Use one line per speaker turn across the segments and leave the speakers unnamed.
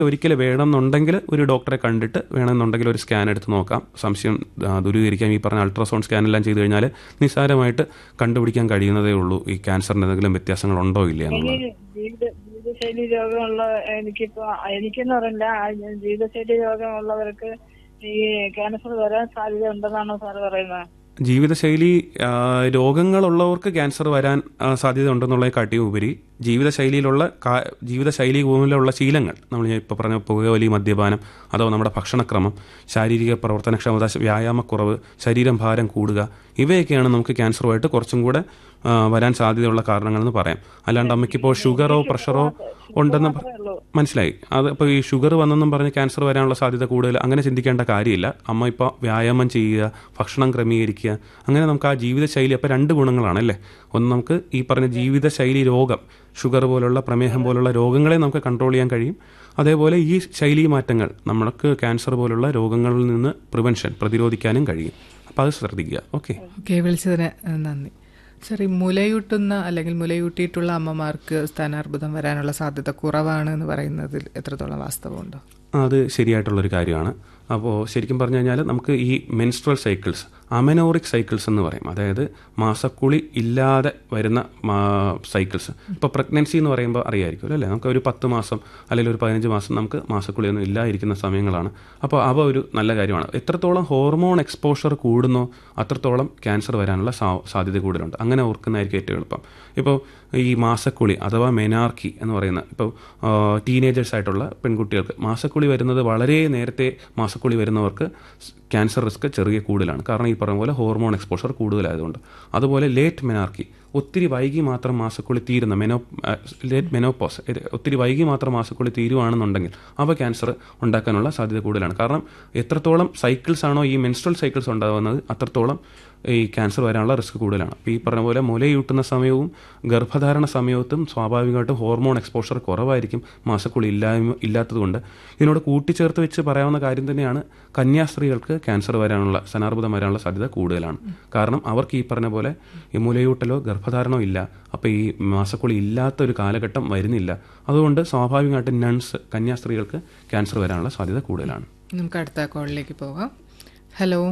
ഒരിക്കലും വേണമെന്നുണ്ടെങ്കിൽ ഒരു ഡോക്ടറെ കണ്ടിട്ട് വേണമെന്നുണ്ടെങ്കിൽ ഒരു സ്കാൻ എടുത്ത് നോക്കാം സംശയം ആ, ദൂരീകരിക്കാം ഈ പറഞ്ഞ അൾട്രാസൗണ്ട് സ്കാൻ എല്ലാം ചെയ്ത് കഴിഞ്ഞാൽ നിസ്സാരമായിട്ട് കണ്ടുപിടിക്കാൻ കഴിയുന്നതേ ഉള്ളൂ ഈ ക്യാൻസറിന് എന്തെങ്കിലും വ്യത്യാസങ്ങളുണ്ടോ ഇല്ല
എനിക്ക്
എന്നുള്ളത്
ജീവിത ജീവിതശൈലി രോഗമുള്ള എനിക്കിപ്പോ എനിക്കെന്ന് പറയില്ല ആ ജീവിതശൈലി രോഗമുള്ളവർക്ക് ഈ ക്യാൻസർ വരാൻ സാധ്യത ഉണ്ടെന്നാണോ സാറ് പറയുന്നത്
ജീവിതശൈലി ആ, രോഗങ്ങളുള്ളവർക്ക് ക്യാൻസർ വരാൻ ആ, സാധ്യത ഉണ്ടെന്നുള്ളതിനെക്കാട്ടിയും ഉപരി ജീവിതശൈലിയിലുള്ള കാ- ജീവിതശൈലി മൂലമുള്ള ശീലങ്ങൾ നമ്മൾ ഇപ്പോൾ പറഞ്ഞ പുകവലി മദ്യപാനം അഥവാ നമ്മുടെ ഭക്ഷണക്രമം ശാരീരിക പ്രവർത്തനക്ഷമത വ്യായാമക്കുറവ് ശരീരം ഭാരം കൂടുക ഇവയൊക്കെയാണ് നമുക്ക് ക്യാൻസറുമായിട്ട് കുറച്ചും കൂടെ ആ, വരാൻ സാധ്യതയുള്ള കാരണങ്ങളെന്ന് പറയാം അല്ലാണ്ട് അമ്മയ്ക്കിപ്പോൾ ഷുഗറോ പ്രഷറോ ഉണ്ടെന്ന് പ- മനസ്സിലായി അത് ഇപ്പോൾ ഈ ഷുഗർ വന്നെന്നും പറഞ്ഞ് ക്യാൻസർ വരാനുള്ള സാധ്യത കൂടുതൽ അങ്ങനെ ചിന്തിക്കേണ്ട കാര്യമില്ല അമ്മ ഇപ്പോൾ വ്യായാമം ചെയ്യുക ഭക്ഷണം ക്രമീകരിക്കുക അങ്ങനെ നമുക്ക് ആ ജീവിതശൈലി അപ്പോൾ രണ്ട് ഗുണങ്ങളാണ് അല്ലേ ഒന്ന് നമുക്ക് ഈ പറഞ്ഞ ജീവിതശൈലി രോഗം ഷുഗർ പോലുള്ള പ്രമേഹം പോലുള്ള രോഗങ്ങളെ നമുക്ക് കൺട്രോൾ ചെയ്യാൻ കഴിയും അതേപോലെ ഈ ശൈലി മാറ്റങ്ങൾ നമുക്ക് ക്യാൻസർ പോലുള്ള രോഗങ്ങളിൽ നിന്ന് പ്രിവെൻഷൻ പ്രതിരോധിക്കാനും കഴിയും അപ്പോൾ അത് ശ്രദ്ധിക്കുക ഓക്കെ
ഓക്കെ വിളിച്ചതിന് നന്ദി സർ ഈ മുലയൂട്ടുന്ന അല്ലെങ്കിൽ മുലയൂട്ടിയിട്ടുള്ള അമ്മമാർക്ക് സ്ഥാനാർബുദം വരാനുള്ള സാധ്യത കുറവാണ് എന്ന് പറയുന്നതിൽ എത്രത്തോളം വാസ്തവമുണ്ടോ
അത് ശരിയായിട്ടുള്ളൊരു കാര്യമാണ് അപ്പോൾ ശരിക്കും പറഞ്ഞു കഴിഞ്ഞാൽ നമുക്ക് ഈ മെൻസ്ട്രൽ സൈക്കിൾസ് അമനോറിക് സൈക്കിൾസ് എന്ന് പറയും അതായത് മാസക്കുളി ഇല്ലാതെ വരുന്ന സൈക്കിൾസ് ഇപ്പോൾ പ്രഗ്നൻസി എന്ന് പറയുമ്പോൾ അറിയായിരിക്കും അല്ലേ നമുക്ക് ഒരു പത്ത് മാസം അല്ലെങ്കിൽ ഒരു പതിനഞ്ച് മാസം നമുക്ക് മാസക്കുളിയൊന്നും ഇല്ലാതിരിക്കുന്ന സമയങ്ങളാണ് അപ്പോൾ അവ ഒരു നല്ല കാര്യമാണ് എത്രത്തോളം ഹോർമോൺ എക്സ്പോഷർ കൂടുന്നോ അത്രത്തോളം ക്യാൻസർ വരാനുള്ള സാ- സാധ്യത കൂടുതലുണ്ട് അങ്ങനെ ഓർക്കുന്നതായിരിക്കും ഏറ്റവും എളുപ്പം ഇപ്പോൾ ഈ മാസക്കുളി അഥവാ മെനാർക്കി എന്ന് പറയുന്ന ഇപ്പോൾ ടീനേജേഴ്സ് ആയിട്ടുള്ള പെൺകുട്ടികൾക്ക് മാസക്കുളി വരുന്നത് വളരെ നേരത്തെ മാസക്കുളി വരുന്നവർക്ക് ക്യാൻസർ റിസ്ക് ചെറിയ കൂടുതലാണ് കാരണം ഈ പറഞ്ഞ പോലെ ഹോർമോൺ എക്സ്പോഷർ കൂടുതലായതുകൊണ്ട് അതുപോലെ ലേറ്റ് മെനാർക്കി ഒത്തിരി വൈകി മാത്രം മാസക്കുളി തീരുന്ന മെനോ ലേറ്റ് മെനോപോസ് ഒത്തിരി വൈകി മാത്രം മാസക്കുളി തീരുവാണെന്നുണ്ടെങ്കിൽ അവ ക്യാൻസർ ഉണ്ടാക്കാനുള്ള സാധ്യത കൂടുതലാണ് കാരണം എത്രത്തോളം സൈക്കിൾസ് ആണോ ഈ മെൻസ്ട്രൽ സൈക്കിൾസ് ഉണ്ടാകുന്നത് അത്രത്തോളം ഈ ക്യാൻസർ വരാനുള്ള റിസ്ക് കൂടുതലാണ് അപ്പോൾ ഈ പറഞ്ഞ പോലെ മുലയൂട്ടുന്ന സമയവും ഗർഭധാരണ സമയത്തും സ്വാഭാവികമായിട്ടും ഹോർമോൺ എക്സ്പോഷർ കുറവായിരിക്കും മാസക്കുളി ഇല്ലായ്മ ഇല്ലാത്തതുകൊണ്ട് ഇതിനോട് കൂട്ടിച്ചേർത്ത് വെച്ച് പറയാവുന്ന കാര്യം തന്നെയാണ് കന്യാസ്ത്രീകൾക്ക് ക്യാൻസർ വരാനുള്ള സനാർബുദം വരാനുള്ള സാധ്യത കൂടുതലാണ് കാരണം അവർക്ക് ഈ പറഞ്ഞ പോലെ ഈ മുലയൂട്ടലോ ഗർഭധാരണോ ഇല്ല അപ്പോൾ ഈ മാസക്കുളി ഇല്ലാത്ത ഒരു കാലഘട്ടം വരുന്നില്ല അതുകൊണ്ട് സ്വാഭാവികമായിട്ടും നൺസ് കന്യാസ്ത്രീകൾക്ക് ക്യാൻസർ വരാനുള്ള സാധ്യത കൂടുതലാണ്
നമുക്ക് അടുത്ത കോളിലേക്ക് പോകാം ഹലോ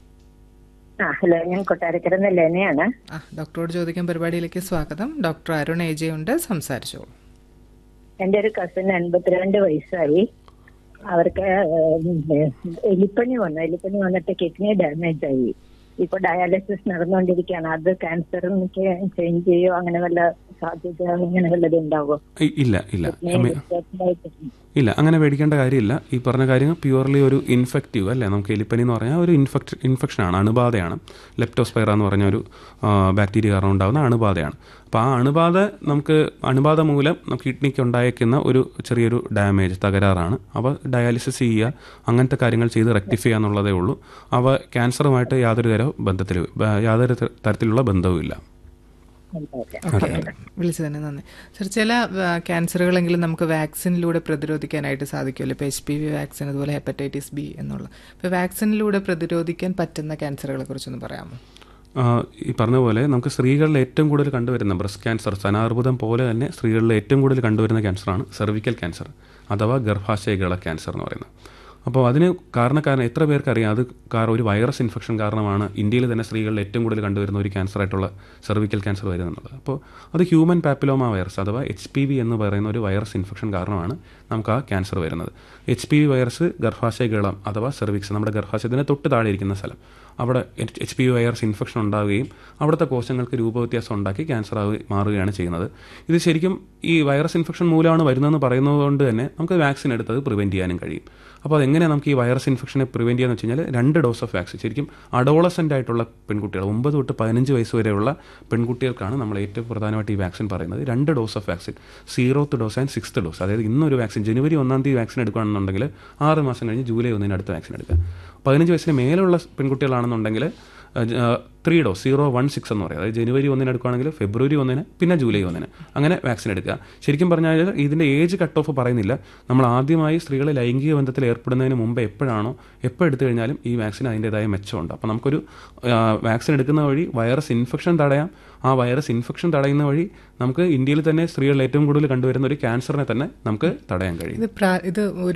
ആ ഹലോ ഞാൻ കൊട്ടാരക്കര നെല്ലേനയാണ്
ആ ഡോക്ടറോട് ചോദിക്കാൻ പരിപാടിയിലേക്ക് സ്വാഗതം ഡോക്ടർ അരുൺ ഏജയുണ്ട് സംസാരിച്ചോളൂ
എൻ്റെ ഒരു കസിൻ എൺപത്തിരണ്ട് വയസ്സായി അവർക്ക് ഏഹ്, എലിപ്പനി വന്നു എലിപ്പനി വന്നിട്ട് കിഡ്നി ഡാമേജ് ആയി ഇപ്പൊ ഡയാലിസിസ് നടന്നുകൊണ്ടിരിക്കുകയാണ് അത് ക്യാൻസറിനൊക്കെ ചേഞ്ച് ചെയ്യോ അങ്ങനെ വല്ല സാധ്യത അങ്ങനെ വല്ലതും ഉണ്ടാവോ
ഇ- ഇല്ല ഇല്ല
കിഡ്നി
അമ്മ- ഇല്ല അങ്ങനെ പേടിക്കേണ്ട കാര്യമില്ല ഈ പറഞ്ഞ കാര്യങ്ങൾ പ്യുവർലി ഒരു ഇൻഫെക്റ്റീവ് അല്ലേ നമുക്ക് എലിപ്പനി എന്ന് പറഞ്ഞാൽ ഒരു ഇൻഫെക്ട് ഇൻഫെക്ഷനാണ് അണുബാധയാണ് ലെപ്റ്റോസ്പൈറ എന്ന് പറഞ്ഞ ഒരു ആ, ബാക്ടീരിയ കാരണം ഉണ്ടാകുന്ന അണുബാധയാണ് അപ്പോൾ ആ അണുബാധ നമുക്ക് അണുബാധ മൂലം നമുക്ക് കിഡ്നിക്ക് ഉണ്ടായേക്കുന്ന ഒരു ചെറിയൊരു ഡാമേജ് തകരാറാണ് അവ ഡയാലിസിസ് ചെയ്യുക അങ്ങനത്തെ കാര്യങ്ങൾ ചെയ്ത് റെക്ടിഫൈ ചെയ്യുക എന്നുള്ളതേ ഉള്ളൂ അവ ക്യാൻസറുമായിട്ട് യാതൊരു തര ബന്ധത്തിൽ യാതൊരു ത- തരത്തിലുള്ള ബന്ധവുമില്ല
ഓക്കെ വിളിച്ചതിന് നന്ദി സർ ചില ആ, ക്യാൻസറുകളെങ്കിലും നമുക്ക് വാക്സിനിലൂടെ പ്രതിരോധിക്കാനായിട്ട് സാധിക്കുമല്ലോ ഇപ്പോൾ എച്ച് പി വി വാക്സിൻ അതുപോലെ ഹെപ്പറ്റൈറ്റിസ് ബി എന്നുള്ള ഇപ്പോൾ വാക്സിനിലൂടെ പ്രതിരോധിക്കാൻ പറ്റുന്ന ക്യാൻസറുകളെ കുറിച്ചൊന്ന് പറയാമോ
ആ, ഈ പറഞ്ഞ പോലെ നമുക്ക് സ്ത്രീകളിൽ ഏറ്റവും കൂടുതൽ കണ്ടുവരുന്ന ബ്രസ്റ്റ് ക്യാൻസർ സനാർബുദം പോലെ തന്നെ സ്ത്രീകളിൽ ഏറ്റവും കൂടുതൽ കണ്ടുവരുന്ന ക്യാൻസറാണ് സെർവിക്കൽ ക്യാൻസർ അഥവാ ഗർഭാശയകള ക്യാൻസർ എന്ന് പറയുന്നത് അപ്പോൾ അതിന് കാരണക്കാരൻ എത്ര പേർക്ക് അറിയാം അത് കാരണം ഒരു വൈറസ് ഇൻഫെക്ഷൻ കാരണമാണ് ഇന്ത്യയിൽ തന്നെ സ്ത്രീകളിൽ ഏറ്റവും കൂടുതൽ കണ്ടുവരുന്ന ഒരു ക്യാൻസർ ആയിട്ടുള്ള സെർവിക്കൽ ക്യാൻസർ വരുന്നത് അപ്പോൾ അത് ഹ്യൂമൻ പാപ്പിലോമ വൈറസ് അഥവാ എച്ച് പി വി എന്ന് പറയുന്ന ഒരു വൈറസ് ഇൻഫെക്ഷൻ കാരണമാണ് നമുക്ക് ആ ക്യാൻസർ വരുന്നത് എച്ച് പി വി വൈറസ് ഗർഭാശയ ഗളം അഥവാ സെർവിക്സ് നമ്മുടെ ഗർഭാശയത്തിന് തൊട്ട് താഴെ ഇരിക്കുന്ന സ്ഥലം അവിടെ H P V virus infection ഉണ്ടാവുകയും അവിടുത്തെ കോശങ്ങൾക്ക് രൂപവ്യത്യാസം ഉണ്ടാക്കി ക്യാൻസർ ആവുക മാറുകയാണ് ചെയ്യുന്നത് ഇത് ശരിക്കും ഈ വൈറസ് ഇൻഫെക്ഷൻ മൂലമാണ് വരുന്നതെന്ന് പറയുന്നത് കൊണ്ട് തന്നെ നമുക്ക് വാക്സിൻ എടുത്തത് പ്രിവെൻറ്റ് ചെയ്യാനും കഴിയും അപ്പോൾ അതെങ്ങനെയാണ് നമുക്ക് ഈ വൈറസ് ഇൻഫെക്ഷനെ പ്രിവെൻറ്റ് ചെയ്യാന്ന് വെച്ച് കഴിഞ്ഞാൽ രണ്ട് ഡോസ് ഓഫ് വാക്സിൻ ശരിക്കും അഡോളസൻ്റ് ആയിട്ടുള്ള പെൺകുട്ടികൾ ഒമ്പത് തൊട്ട് പതിനഞ്ച് വയസ്സ് വരെയുള്ള പെൺകുട്ടികൾക്കാണ് നമ്മൾ ഏറ്റവും പ്രധാനമായിട്ട് ഈ വാക്സിൻ പറയുന്നത് രണ്ട് dose of vaccine zeroth dose and sixth dose അതായത് ഇന്നൊരു വാക്സിൻ ജനുവരി ഒന്നാം തീയതി വാക്സിൻ എടുക്കുകയാണെന്നുണ്ടെങ്കിൽ ആറ് മാസം കഴിഞ്ഞ് ജൂലൈ ഒന്നിന് അടുത്ത വാക്സിൻ എടുക്കുക പതിനഞ്ച് വയസ്സിന് മേലുള്ള പെൺകുട്ടികളാണെന്നുണ്ടെങ്കിൽ three dose zero one six എന്ന് പറയും അതായത് ജനുവരി ഒന്നിന് എടുക്കുകയാണെങ്കിൽ ഫെബ്രുവരി ഒന്നിന് പിന്നെ ജൂലൈ ഒന്നിന് അങ്ങനെ വാക്സിൻ എടുക്കുക ശരിക്കും പറഞ്ഞാൽ ഇതിൻ്റെ ഏജ് കട്ട് ഓഫ് പറയുന്നില്ല നമ്മൾ ആദ്യമായി സ്ത്രീകളെ ലൈംഗിക ബന്ധത്തിൽ ഏർപ്പെടുന്നതിന് മുമ്പ് എപ്പോഴാണോ എപ്പോൾ എടുത്തു കഴിഞ്ഞാലും ഈ വാക്സിൻ അതിൻ്റെതായ മെച്ചമുണ്ട് അപ്പോൾ നമുക്കൊരു വാക്സിൻ എടുക്കുന്ന വഴി വൈറസ് ഇൻഫെക്ഷൻ തടയാം ആ വൈറസ് ഇൻഫെക്ഷൻ തടയുന്ന വഴി നമുക്ക് ഇന്ത്യയിൽ തന്നെ സ്ത്രീകളിൽ ഏറ്റവും കൂടുതൽ കണ്ടുവരുന്ന ഒരു ക്യാൻസറിനെ തന്നെ നമുക്ക് തടയാൻ കഴിയും
ഇത് പ്രാ- ഇത് ഒരു